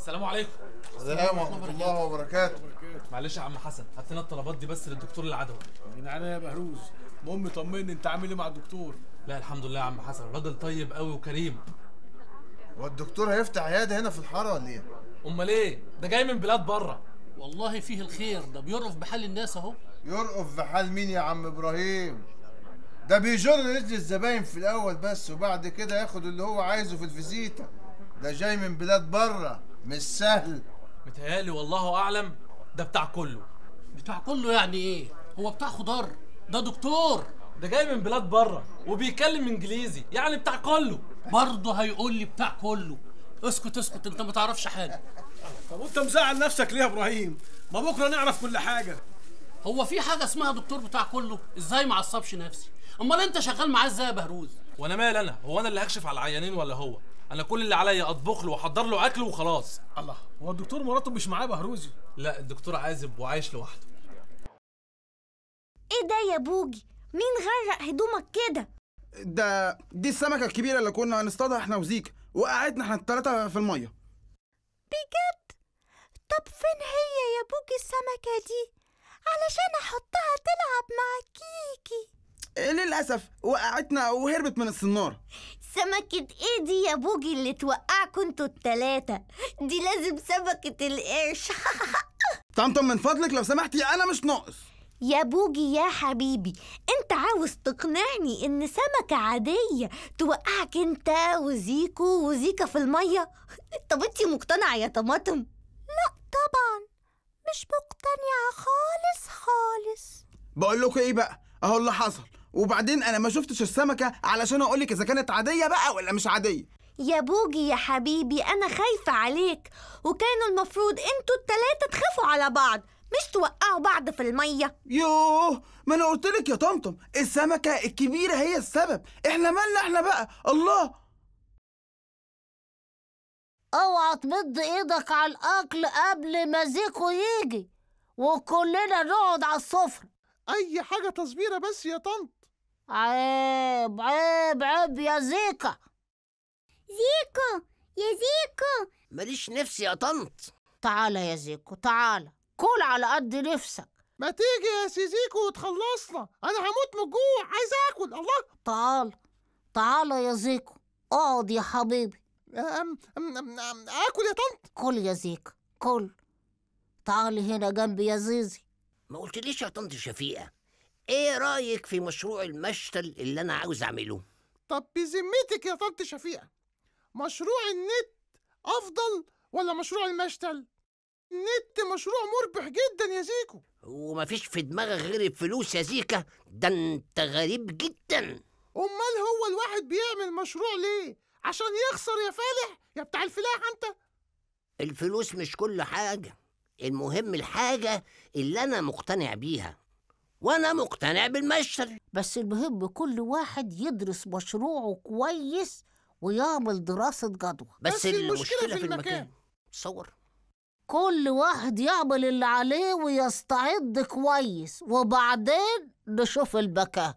السلام عليكم السلام ورحمه الله وبركاته معلش يا عم حسن هات لنا الطلبات دي بس للدكتور العدوي من عينيا يا بهروز المهم طمني انت عامل ايه مع الدكتور لا الحمد لله يا عم حسن راجل طيب قوي وكريم هو الدكتور هيفتح عياده هنا في الحاره ولا ايه امال ايه ده جاي من بلاد بره والله فيه الخير ده بيرقف بحال الناس اهو يرقف في حال مين يا عم ابراهيم ده بيجر رجل الزباين في الاول بس وبعد كده ياخد اللي هو عايزه في الفيزيتا ده جاي من بلاد بره مش سهل متهيألي والله اعلم ده بتاع كله بتاع كله يعني ايه هو بتاع خضار ده دكتور ده جاي من بلاد بره وبيتكلم انجليزي يعني بتاع كله برضه هيقول لي بتاع كله اسكت اسكت انت ما تعرفش حاجه طب وانت مزعل نفسك ليه يا ابراهيم ما بكره نعرف كل حاجه هو في حاجه اسمها دكتور بتاع كله ازاي ما عصبش نفسي امال انت شغال معاه ازاي يا بهروز وانا مال انا هو انا اللي هكشف على العيانين ولا هو انا كل اللي عليا اطبخ له واحضر له اكل وخلاص الله هو الدكتور مراته مش معاه بهروزي لا الدكتور عازب وعايش لوحده ايه ده يا بوجي مين غرق هدومك كده ده دي السمكة الكبيرة اللي كنا هنصطادها احنا وزيك وقعتنا احنا التلاتة في المية بجد طب فين هي يا بوجي السمكة دي علشان احطها تلعب مع كيكي إيه للأسف وقعتنا وهربت من الصنارة سمكة ايه دي يا بوجي اللي توقعكوا انتوا التلاتة دي لازم سمكة القرش طمطم من فضلك لو سمحتي أنا مش ناقص يا بوجي يا حبيبي انت عاوز تقنعني ان سمكة عادية توقعك انت وزيكو وزيكا في المية طب انت مقتنعة يا طماطم لا طبعا مش مقتنعة خالص خالص بقول لكم إيه بقى أهو اللي حصل وبعدين أنا ما شفتش السمكة علشان أقولك إذا كانت عادية بقى ولا مش عادية يا بوجي يا حبيبي انا خايفة عليك وكانوا المفروض انتوا التلاتة تخافوا على بعض مش توقعوا بعض في المية يوه ما أنا قلت لك يا طمطم السمكة الكبيرة هي السبب إحنا مالنا إحنا بقى الله اوعى تمد ايدك على الاكل قبل ما زيكو يجي وكلنا نقعد على السفرة اي حاجه تصبيره بس يا طنط عيب عيب عيب يا زيكا زيكو يا زيكو ماليش نفسي يا طنط تعالى يا زيكو تعالى كل على قد نفسك ما تيجي يا سيزيكو وتخلصنا انا هموت من الجوع عايز اكل الله تعال تعالى يا زيكو اقعد يا حبيبي أم أم أم أم اكل يا طنط كل يا زيكا كل تعالي هنا جنبي يا زيزي ما قلتليش يا طنط شفيقة ايه رأيك في مشروع المشتل اللي انا عاوز اعمله طب بذمتك يا طنط شفيقة مشروع النت افضل ولا مشروع المشتل النت مشروع مربح جدا يا زيكو ومفيش في دماغك غير الفلوس يا زيكا ده انت غريب جدا امال هو الواحد بيعمل مشروع ليه عشان يخسر يا فالح يا بتاع الفلاح انت الفلوس مش كل حاجة المهم الحاجة اللي انا مقتنع بيها وانا مقتنع بالمشتل بس المهم كل واحد يدرس مشروعه كويس ويعمل دراسة جدوى بس, بس المشكلة المشكلة في في المكان المكان. تصور كل واحد يعمل اللي عليه ويستعد كويس وبعدين نشوف المكان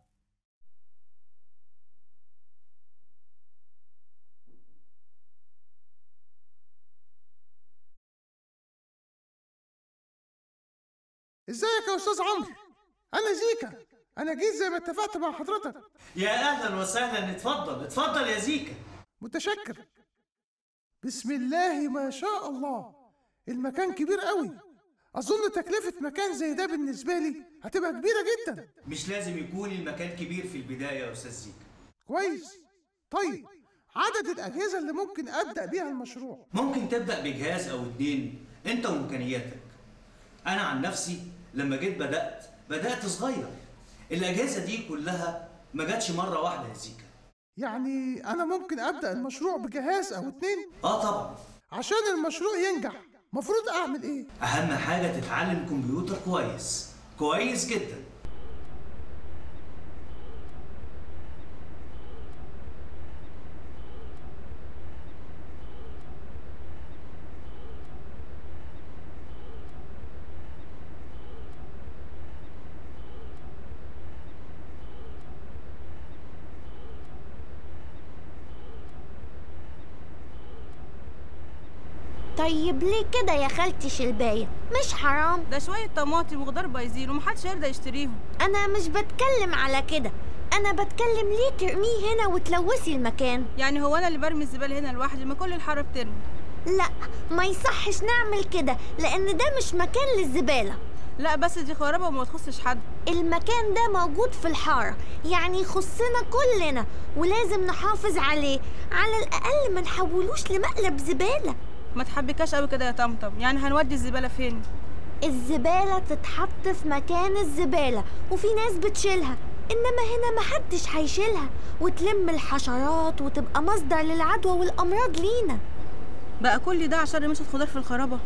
ازيك يا استاذ عمرو انا زيكا انا جيت زي ما اتفقت مع حضرتك يا اهلا وسهلا اتفضل اتفضل يا زيكا متشكر بسم الله ما شاء الله المكان كبير قوي اظن تكلفة مكان زي ده بالنسبة لي هتبقى كبيرة جدا مش لازم يكون المكان كبير في البدايه يا استاذ زيكا كويس طيب عدد الأجهزة اللي ممكن أبدأ بيها المشروع ممكن تبدا بجهاز او اتنين انت وامكانياتك انا عن نفسي لما جيت بدات بدات صغير الاجهزه دي كلها ما جاتش مره واحده يا زيكا يعني أنا ممكن أبدأ المشروع بجهاز أو اتنين اه طبعا عشان المشروع ينجح مفروض أعمل إيه؟ اهم حاجه تتعلم كمبيوتر كويس كويس جدا طيب ليه كده يا خالتي شلباية مش حرام ده شوية طماطم وخضار بايظين ومحدش هيرضى يشتريهم انا مش بتكلم على كده انا بتكلم ليه ترميه هنا وتلوثي المكان يعني هو انا اللي برمي الزبالة هنا لوحدي ما كل الحارة بترمي لا ما يصحش نعمل كده لان ده مش مكان للزبالة لا بس دي خرابة وما تخصش حد المكان ده موجود في الحارة يعني يخصنا كلنا ولازم نحافظ عليه على الأقل ما نحولوش لمقلب زبالة ما تحبكاش قوي كده يا طمطم يعني هنودي الزبالة فين الزبالة تتحط في مكان الزبالة وفي ناس بتشيلها إنما هنا محدش هيشيلها وتلم الحشرات وتبقى مصدر للعدوى والأمراض لينا بقى كل ده عشان رميشة خضار في الخرابة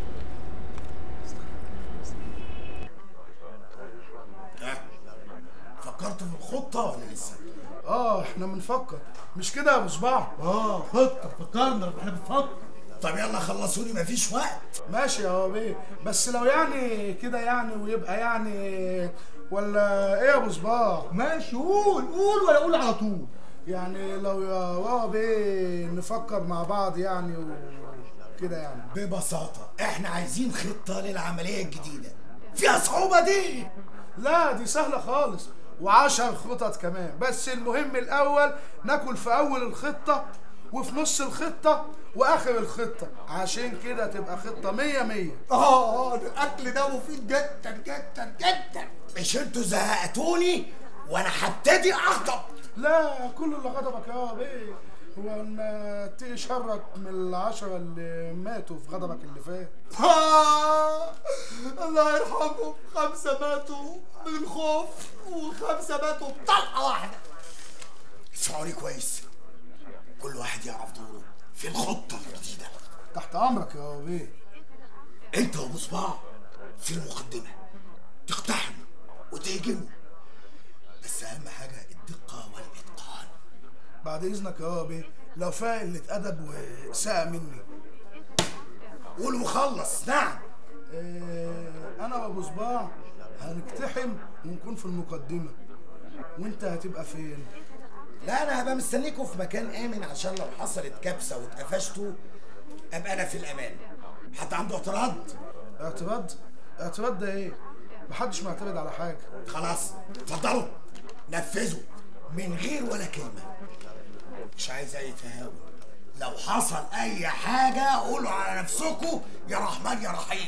فكرت في الخطة ولا لسه؟ اه احنا بنفكر مش كده يا ابو صباح اه خطة فكرنا احنا بنفكر طب يلا خلصوني مفيش وقت ماشي يا بيه بس لو يعني كده يعني ويبقى يعني ولا ايه يا ابو صباح ماشي قول قول ولا قول على طول يعني لو يا بابا بيه نفكر مع بعض يعني وكده يعني ببساطة احنا عايزين خطة للعملية الجديدة فيها صعوبة دي لا دي سهلة خالص وعشر خطط كمان بس المهم الأول ناكل في أول الخطة وفي نص الخطة وآخر الخطة عشان كده تبقى خطة مية مية اه الأكل ده مفيد جدا جدا جدا مش انتوا زهقتوني وانا هبتدي اغضب لا كل اللي غضبك يا بيه هو ان تيجي شرك من العشرة اللي ماتوا في غضبك اللي فات آه الله يرحمهم خمسة ماتوا من الخوف وخمسة ماتوا بطلقة واحدة اسمعوني كويس كل واحد يعرف دوره في الخطة الجديدة تحت أمرك يا بيه انت وابو صباع في المقدمة تقتحموا وتهجموا بس أهم حاجة الدقة والإتقان بعد إذنك يا بيه لو فيها قلة أدب وساء مني قول وخلص نعم إيه أنا وأبو صباع هنقتحم ونكون في المقدمة وأنت هتبقى فين؟ لا أنا هبقى مستنيكوا في مكان آمن عشان لو حصلت كبسة واتقفشتوا أبقى أنا في الأمان حد عنده اعتراض؟ اعتراض؟ اعتراض ده إيه؟ محدش معترض على حاجة خلاص اتفضلوا نفذوا من غير ولا كلمة مش عايز أي تهاون لو حصل أي حاجة قولوا على نفسكم يا رحمن يا رحيم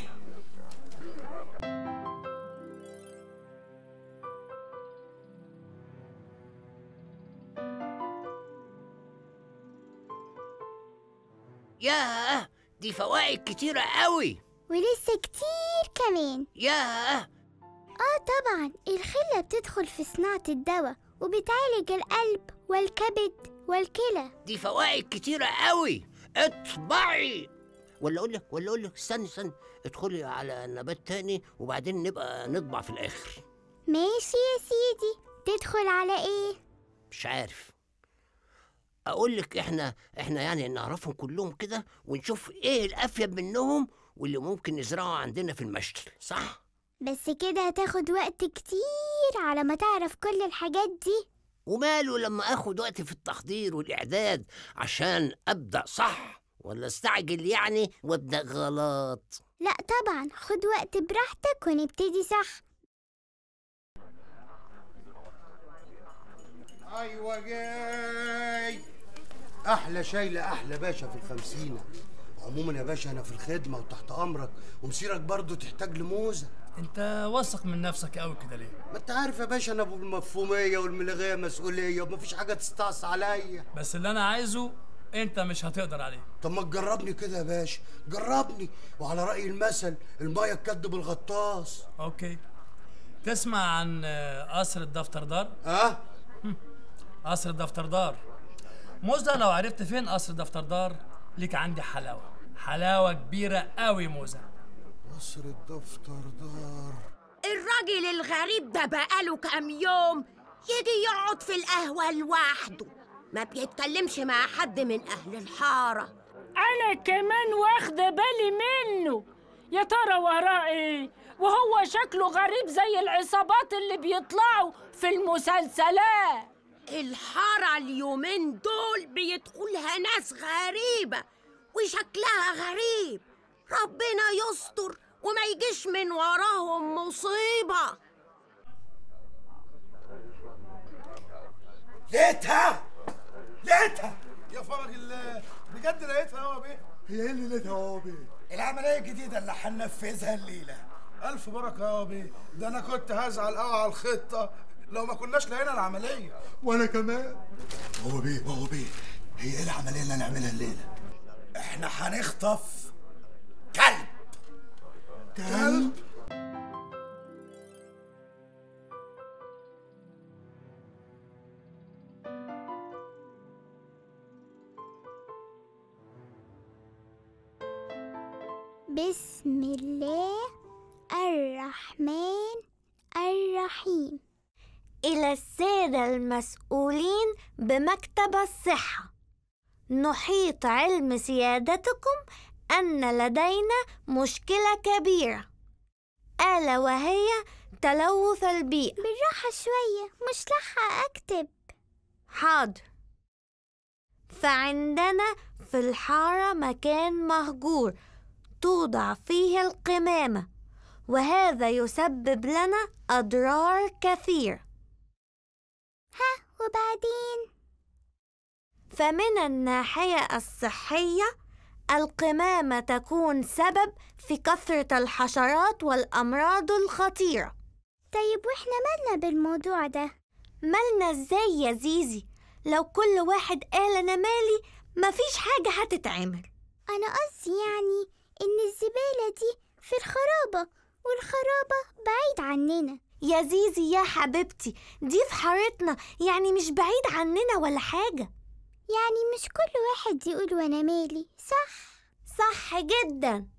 ياه دي فوائد كتيرة قوي ولسه كتير كمان ياه اه طبعا الخلة بتدخل في صناعة الدواء وبتعالج القلب والكبد والكلى دي فوائد كتيرة قوي اطبعي ولا اقول لك ولا اقول لك استني استني ادخلي على نبات تاني وبعدين نبقى نطبع في الاخر ماشي يا سيدي تدخل على ايه مش عارف اقول لك احنا احنا يعني نعرفهم كلهم كده ونشوف ايه الافيد منهم واللي ممكن نزرعه عندنا في المشتل صح بس كده هتاخد وقت كتير على ما تعرف كل الحاجات دي وماله لما اخد وقت في التحضير والاعداد عشان ابدا صح ولا استعجل يعني وابدا غلط لا طبعا خد وقت براحتك ونبتدي صح ايوه جاي احلى شاي لاحلى باشا في الخمسينة عموما يا باشا انا في الخدمه وتحت امرك ومسيرك برضو تحتاج لموزه انت واثق من نفسك قوي كده ليه ما انت عارف يا باشا انا ابو المفهوميه والملغيه مسؤوليه ومفيش حاجه تستعصي عليا بس اللي انا عايزه انت مش هتقدر عليه طب ما تجربني كده يا باشا جربني وعلى راي المثل المايه تكدب الغطاس اوكي تسمع عن آه، قصر الدفتردار اه قصر الدفتردار موزة لو عرفت فين قصر الدفتردار ليك عندي حلاوة حلاوة كبيرة قوي موزة قصر الدفتردار الراجل الغريب ده بقاله كام يوم يجي يقعد في القهوة لوحده ما بيتكلمش مع حد من أهل الحارة أنا كمان واخدة بالي منه يا ترى وراه إيه وهو شكله غريب زي العصابات اللي بيطلعوا في المسلسلات الحارة اليومين دول بيدخلها ناس غريبة وشكلها غريب ربنا يستر وما يجيش من وراهم مصيبة لقيتها لقيتها يا فرج الله بجد لقيتها يا بيه هي ايه اللي لقيتها يا بيه العمليه الجديده اللي هننفذها الليله الف بركه يا بيه ده انا كنت هزعل قوي على الخطه لو ما كناش لقينا العمليه وانا كمان هو بيه هو بيه هي ايه العمليه اللي هنعملها الليله احنا هنخطف كلب كلب بسم الله الرحمن الرحيم إلى السادة المسؤولين بمكتب الصحة نحيط علم سيادتكم أن لدينا مشكلة كبيرة ألا وهي تلوث البيئة بالراحة شوية مش لاحقة أكتب حاضر فعندنا في الحارة مكان مهجور توضع فيه القمامة وهذا يسبب لنا أضرار كثيرة ها وبعدين فمن الناحية الصحية القمامة تكون سبب في كثرة الحشرات والأمراض الخطيرة طيب واحنا مالنا بالموضوع ده مالنا ازاي يا زيزي لو كل واحد قال انا مالي مفيش حاجة هتتعمل أنا قصدي يعني إن الزبالة دي في الخرابة والخرابة بعيد عننا يا زيزي يا حبيبتي دي في حارتنا يعني مش بعيد عننا ولا حاجة يعني مش كل واحد يقول وأنا مالي صح صح جدا